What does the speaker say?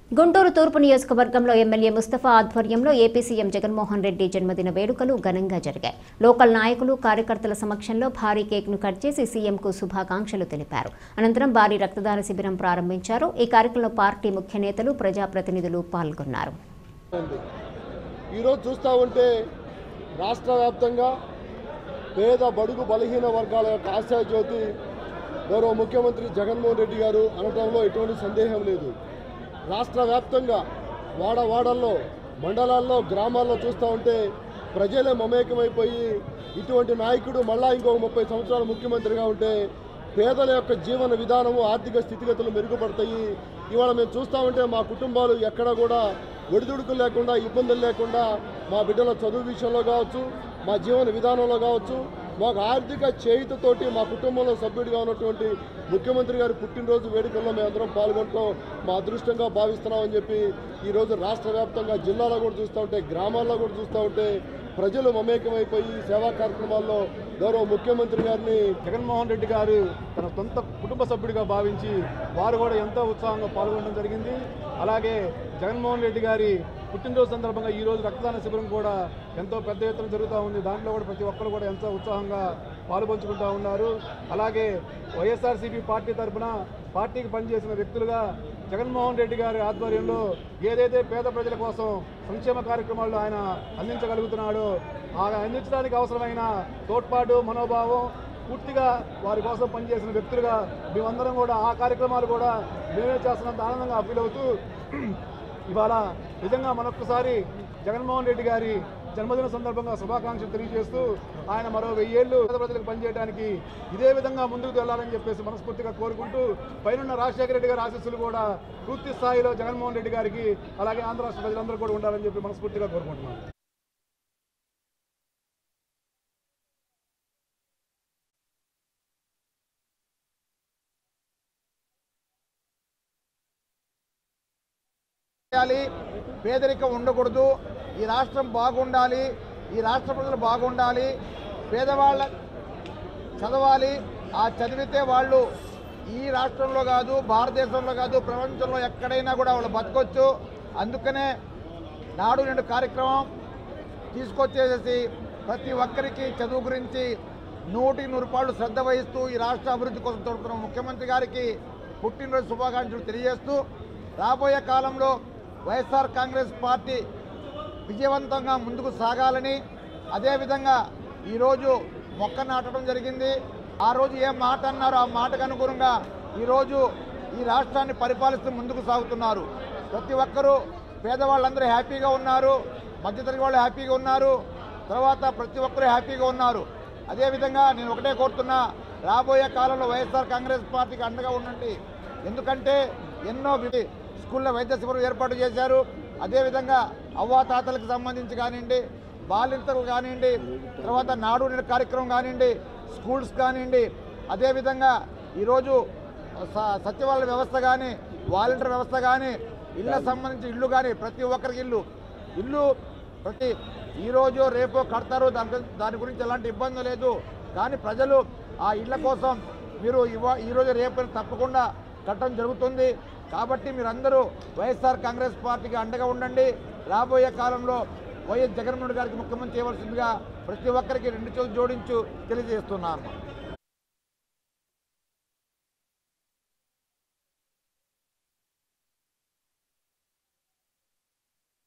గుంటూరు తూర్పు నియోజకవర్గంలో ఎమ్మెల్యే ముస్తఫా ఆధ్వర్యంలో ఏపీ సీఎం జగన్మోహన్ రెడ్డి జన్మదిన వేడుకలు ఘనంగా జరిగాయి లోకల్ నాయకులు కార్యకర్తల సమక్షంలో భారీ కేక్ను కట్ చేసి సీఎంకు శుభాకాంక్షలు తెలిపారు అనంతరం భారీ రక్తదాన శిబిరం ప్రారంభించారు ఈ కార్యక్రమంలో పార్టీ ముఖ్య నేతలు ప్రజాప్రతినిధులు పాల్గొన్నారు ఉంది ఈరోజు చూస్తూ ఉంటే రాష్ట్ర వ్యాప్తంగా పేద బడుగు బలహీన వర్గాల యొక్క ఆశయ జ్యోతి గౌరవ ముఖ్యమంత్రి జగన్మోహన్ రెడ్డి గారు అనటంలో ఎటువంటి సందేహం లేదు రాష్ట్ర వ్యాప్తంగా వాడవాడల్లో మండలాల్లో గ్రామాల్లో చూస్తూ ఉంటే ప్రజలే మమేకమైపోయి ఇటువంటి నాయకుడు మళ్ళా ఇంకొక ముప్పై సంవత్సరాలు ముఖ్యమంత్రిగా ఉంటే పేదల యొక్క జీవన విధానము ఆర్థిక స్థితిగతులు మెరుగుపడతాయి ఇవాళ మేము చూస్తూ ఉంటే మా కుటుంబాలు ఎక్కడ కూడా ఒడిదుడుకులు లేకుండా ఇబ్బందులు లేకుండా మా బిడ్డల చదువు విషయంలో కావచ్చు మా జీవన విధానంలో కావచ్చు మాకు ఆర్థిక చేయుతతోటి మా కుటుంబంలో సభ్యుడిగా ఉన్నటువంటి ముఖ్యమంత్రి గారి పుట్టినరోజు వేడుకల్లో మేమందరం పాల్గొనడం మా అదృష్టంగా భావిస్తున్నామని చెప్పి ఈరోజు రాష్ట్ర వ్యాప్తంగా జిల్లాలో కూడా చూస్తూ ఉంటే గ్రామాల్లో కూడా చూస్తూ ఉంటే ప్రజలు మమేకమైపోయి సేవా కార్యక్రమాల్లో గౌరవ ముఖ్యమంత్రి గారిని జగన్మోహన్ రెడ్డి గారు తన సొంత కుటుంబ సభ్యుడిగా భావించి వారు కూడా ఎంతో ఉత్సాహంగా పాల్గొనడం జరిగింది అలాగే జగన్మోహన్ రెడ్డి గారి పుట్టినరోజు సందర్భంగా ఈ రోజు రక్తదాన శిబిరం కూడా ఎంతో పెద్ద ఎత్తున జరుగుతూ ఉంది దాంట్లో కూడా ప్రతి ఒక్కరు కూడా ఎంతో ఉత్సాహంగా పాల్పంచుకుంటూ ఉన్నారు అలాగే వైఎస్ఆర్సీపీ పార్టీ తరఫున పార్టీకి పనిచేసిన వ్యక్తులుగా జగన్మోహన్ రెడ్డి గారి ఆధ్వర్యంలో ఏదైతే పేద ప్రజల కోసం సంక్షేమ కార్యక్రమాల్లో ఆయన అందించగలుగుతున్నాడో ఆ అందించడానికి అవసరమైన తోడ్పాటు మనోభావం పూర్తిగా వారి కోసం పనిచేసిన వ్యక్తులుగా మేమందరం కూడా ఆ కార్యక్రమాలు కూడా మేమే చేస్తున్నంత ఆనందంగా ఫీల్ అవుతూ ఇవాళ నిజంగా మరొక్కసారి జగన్మోహన్ రెడ్డి గారి జన్మదిన సందర్భంగా శుభాకాంక్షలు తెలియజేస్తూ ఆయన మరో వెయ్యేళ్ళు పేద ప్రజలకు పనిచేయడానికి ఇదే విధంగా ముందుకు వెళ్ళాలని చెప్పేసి మనస్ఫూర్తిగా కోరుకుంటూ పైనున్న రాజశేఖర రెడ్డి గారి ఆశీస్సులు కూడా పూర్తి స్థాయిలో జగన్మోహన్ రెడ్డి గారికి అలాగే ఆంధ్ర రాష్ట్ర ప్రజలందరూ కూడా ఉండాలని చెప్పి మనస్ఫూర్తిగా కోరుకుంటున్నాను చేయాలి పేదరికం ఉండకూడదు ఈ రాష్ట్రం బాగుండాలి ఈ రాష్ట్ర ప్రజలు బాగుండాలి పేదవాళ్ళ చదవాలి ఆ చదివితే వాళ్ళు ఈ రాష్ట్రంలో కాదు భారతదేశంలో కాదు ప్రపంచంలో ఎక్కడైనా కూడా వాళ్ళు బతకొచ్చు అందుకనే నాడు నేడు కార్యక్రమం తీసుకొచ్చేసేసి ప్రతి ఒక్కరికి చదువు గురించి నూటికి నూరు రూపాయలు శ్రద్ధ వహిస్తూ ఈ రాష్ట్ర అభివృద్ధి కోసం తోడుతున్న ముఖ్యమంత్రి గారికి పుట్టినరోజు శుభాకాంక్షలు తెలియజేస్తూ రాబోయే కాలంలో వైఎస్ఆర్ కాంగ్రెస్ పార్టీ విజయవంతంగా ముందుకు సాగాలని అదేవిధంగా ఈరోజు మొక్క నాటడం జరిగింది ఆ రోజు ఏ మాట అన్నారో ఆ మాటకు అనుగుణంగా ఈరోజు ఈ రాష్ట్రాన్ని పరిపాలిస్తూ ముందుకు సాగుతున్నారు ప్రతి ఒక్కరూ పేదవాళ్ళందరూ హ్యాపీగా ఉన్నారు మధ్యతరగతి వాళ్ళు హ్యాపీగా ఉన్నారు తర్వాత ప్రతి ఒక్కరూ హ్యాపీగా ఉన్నారు అదేవిధంగా నేను ఒకటే కోరుతున్నా రాబోయే కాలంలో వైఎస్ఆర్ కాంగ్రెస్ పార్టీకి అండగా ఉండండి ఎందుకంటే ఎన్నో వి- స్కూల్లో వైద్య శిబిరం ఏర్పాటు చేశారు అదేవిధంగా అవ్వాతాతలకు సంబంధించి కానివ్వండి బాలింతలు కానివ్వండి తర్వాత నాడు నేడు కార్యక్రమం కానివ్వండి స్కూల్స్ కానివ్వండి అదేవిధంగా ఈరోజు స- సచివాలయ వ్యవస్థ కానీ వాలంటీర్ వ్యవస్థ కానీ ఇళ్ళ సంబంధించి ఇల్లు కానీ ప్రతి ఒక్కరికి ఇల్లు ఇల్లు ప్రతి ఈరోజు రేపు కడతారు దాని గురించి- దాని గురించి ఎలాంటి ఇబ్బంది లేదు కానీ ప్రజలు ఆ ఇళ్ల కోసం మీరు ఇవా ఈరోజు రేపు తప్పకుండా కట్టడం జరుగుతుంది కాబట్టి మీరందరూ వైఎస్ఆర్ కాంగ్రెస్ పార్టీకి అండగా ఉండండి రాబోయే కాలంలో వైఎస్ జగన్మోహన్ రెడ్డి గారికి ముఖ్యమంత్రి చేయవలసిందిగా ప్రతి ఒక్కరికి రెండు చేతులు జోడించు తెలియజేస్తున్నాను